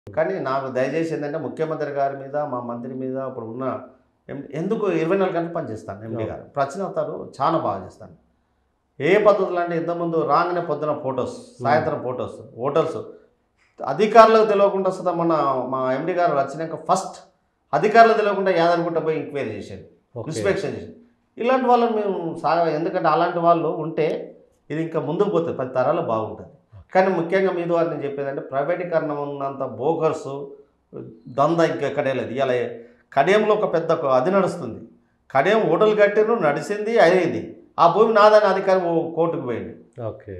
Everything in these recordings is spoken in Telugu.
కానీ నాకు దయచేసి ఏంటంటే ముఖ్యమంత్రి గారి మీద మా మంత్రి మీద ఇప్పుడు ఉన్న ఎం- ఎందుకు ఇరవై నాలుగు గంటలు పనిచేస్తాను ఎండి గారు ప్రశ్నతారు చాలా బాగా చేస్తాను ఏ పద్ధతులు అంటే ఇంతకుముందు రాగానే పొద్దున ఫొటోస్ సాయంత్రం ఫొటోస్ హోటల్స్ అధికారులకు తెలియకుండా వస్తుందా మన మా ఎండి గారు వచ్చినాక ఫస్ట్ అధికారులకు తెలియకుండా యాదనుకుంటా పోయి ఎంక్వైరీ చేసేది ఓకే. ఇన్స్పెక్షన్ చేసి ఇలాంటి వాళ్ళని మేము సాగా ఎందుకంటే అలాంటి వాళ్ళు ఉంటే ఇది ఇంకా ముందుకు పోతుంది పది తరాలు బాగుంటుంది కానీ ముఖ్యంగా మీ ద్వారా నేను చెప్పేదంటే ప్రైవేటీకరణ ఉన్నంత బోగర్స్ దంద ఇంకా ఎక్కడే లేదు ఇలా కడియంలో ఒక పెద్ద ఒక అది నడుస్తుంది కడియం హోటల్ కట్టిరు నడిచింది అయింది ఆ భూమి నాదని అధికారి ఓ- కోర్టుకు పోయింది ఓకే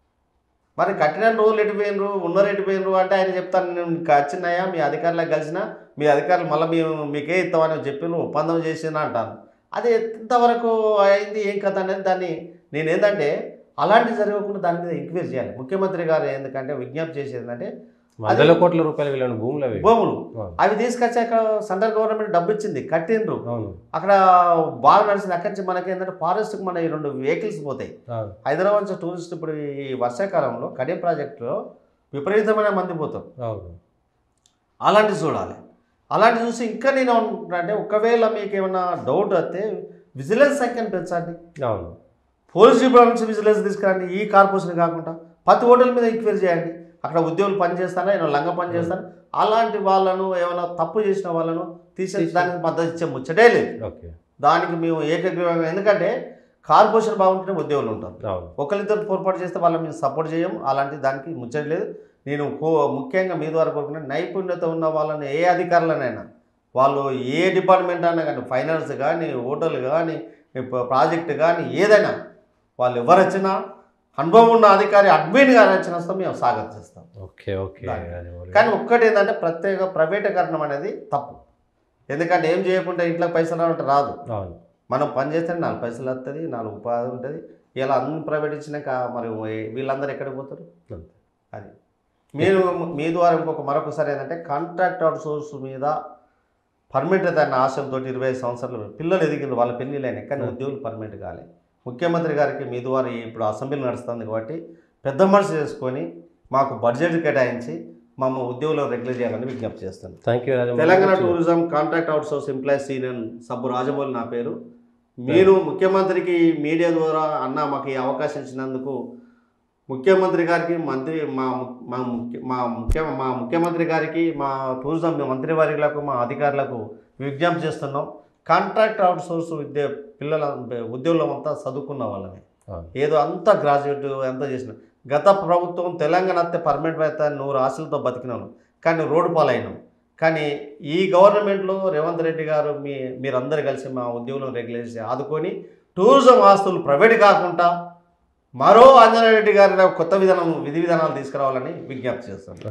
మరి కట్టిన రోజులు ఎటు పోయినరు ఉన్నరు ఎటు పోయినరు అంటే ఆయన చెప్తాను నేను ఇంకా వచ్చినాయా మీ అధికారులకు కలిసిన మీ అధికారులు మళ్ళీ మేము మీకే ఇస్తామని చెప్పి నువ్వు ఒప్పందం చేసిన అంటాను అది ఎంతవరకు అయింది ఏం కథ అనేది దాన్ని నేను ఏంటంటే అలాంటివి జరగకుండా దాని మీద ఎంక్వైరీ చేయాలి ముఖ్యమంత్రి గారు ఎందుకంటే విజ్ఞప్తి చేసేది ఏంటంటే వందల కోట్ల రూపాయలు వెళ్ళిన భూములు అవి భూములు అవును. అవి తీసుకొచ్చాక సెంట్రల్ గవర్నమెంట్ డబ్బు ఇచ్చింది కట్టిండ్రు అవును అక్కడ బాగా నడిచింది అక్కడి నుంచి మనకి ఏంటంటే ఫారెస్ట్కి మన ఈ రెండు వెహికల్స్ పోతాయి అవును హైదరాబాద్ నుంచి టూరిస్ట్ ఇప్పుడు ఈ వర్షాకాలంలో కడియం ప్రాజెక్టులో విపరీతమైన మంది పోతారు అవును అలాంటివి చూడాలి అలాంటివి చూసి ఇంకా నేను అంటే ఒకవేళ మీకు ఏమైనా డౌట్ వస్తే విజిలెన్స్ సంఖ్యను పెంచండి అవును పోలీస్ డిపార్ట్మెంట్ నుంచి విజిలెన్స్ తీసుకురండి ఈ కార్పొరేషన్ కాకుండా ప్రతి హోటల్ మీద ఎంక్వైరీ చేయండి అక్కడ ఉద్యోగులు పని చేస్తారా ఏమైనా లంగ పని చేస్తారా అలాంటి వాళ్ళను ఏమైనా తప్పు చేసిన వాళ్ళను తీసేసి దానికి మద్దతు ఇచ్చే ముచ్చటే లేదు ఓకే దానికి మేము ఏకగ్రీవంగా ఎందుకంటే కార్పొరేషన్ బాగుంటేనే ఉద్యోగులు ఉంటారు అవును ఒకరిద్దరు పొరపాటు చేస్తే వాళ్ళని మేము సపోర్ట్ చేయం అలాంటి దానికి ముచ్చట లేదు నేను కో ముఖ్యంగా మీ ద్వారా కోరుకున్న నైపుణ్యత ఉన్న వాళ్ళని ఏ అధికారులనైనా వాళ్ళు ఏ డిపార్ట్మెంట్ అయినా కానీ ఫైనాన్స్ కానీ హోటల్ కానీ ప్రాజెక్ట్ కానీ ఏదైనా వాళ్ళు ఎవరు వచ్చినా అనుభవం ఉన్న అధికారి అడ్మిన్ గారు వచ్చిన వస్తే మేము స్వాగతిస్తాం ఓకే ఓకే దాన్ని. రాజమౌళి కానీ ఒక్కటి ఏంటంటే ప్రత్యేక ప్రైవేటీకరణం అనేది తప్పు ఎందుకంటే ఏం చేయకుండా ఇంట్లో పైసలు అంటే రాదు అవును మనం పని చేస్తే నాలుగు పైసలు వస్తుంది నాలుగు ఉపాధి ఉంటుంది ఇలా అన్ని ప్రైవేట్ ఇచ్చినాక మరి వీళ్ళందరూ ఎక్కడికి పోతారు అంతే. అది మీరు మీ ద్వారా ఇంకొక మరొకసారి ఏంటంటే కాంట్రాక్ట్ అవుట్ సోర్స్ మీద పర్మనెంట్ అన్న ఆశలతో ఇరవై ఐదు సంవత్సరాలు పిల్లలు ఎదిగిన వాళ్ళ పెళ్ళిళ్ళైనా కానీ ఉద్యోగులు పర్మనెంట్ కాలే ముఖ్యమంత్రి గారికి మీ ద్వారా ఈ ఇప్పుడు అసెంబ్లీ నడుస్తుంది కాబట్టి పెద్ద మనసు చేసుకొని మాకు బడ్జెట్ కేటాయించి మమ్మ ఉద్యోగులను రెగ్యులర్ చేయాలని విజ్ఞప్తి చేస్తాను thank you Rajamouli Telangana tourism contract out source employees union Sabbu Rajamouli నా పేరు మీరు ముఖ్యమంత్రికి మీడియా ద్వారా అన్న మాకు ఈ అవకాశం ఇచ్చినందుకు ముఖ్యమంత్రి గారికి మంత్రి మా ము- మా ముఖ్య మా ముఖ్య మా ముఖ్యమంత్రి గారికి మా టూరిజం మంత్రి వారికి మా అధికారులకు విజ్ఞప్తి చేస్తున్నాం కాంట్రాక్ట్ అవుట్ సోర్స్ విద్య పిల్లల ఉద్యోగులం అంతా చదువుకున్న వాళ్ళమే అవును. ఏదో అంత గ్రాడ్యుయేట్ ఎంత చేసిన గత ప్రభుత్వం తెలంగాణ అత్తే పర్మనెంట్ అయితే నూరు ఆశలతో బతికినాను కానీ రోడ్డు పాలైనాం కానీ ఈ గవర్నమెంట్లో రేవంత్ రెడ్డి గారు మీ మీరందరూ కలిసి మా ఉద్యోగులను రెగ్యులేట్ చేసి ఆదుకొని టూరిజం ఆస్తులు ప్రైవేట్ కాకుండా మరో అంజనారెడ్డి గారి కొత్త విధానం విధి విధానాలు తీసుకురావాలని విజ్ఞప్తి చేస్తాను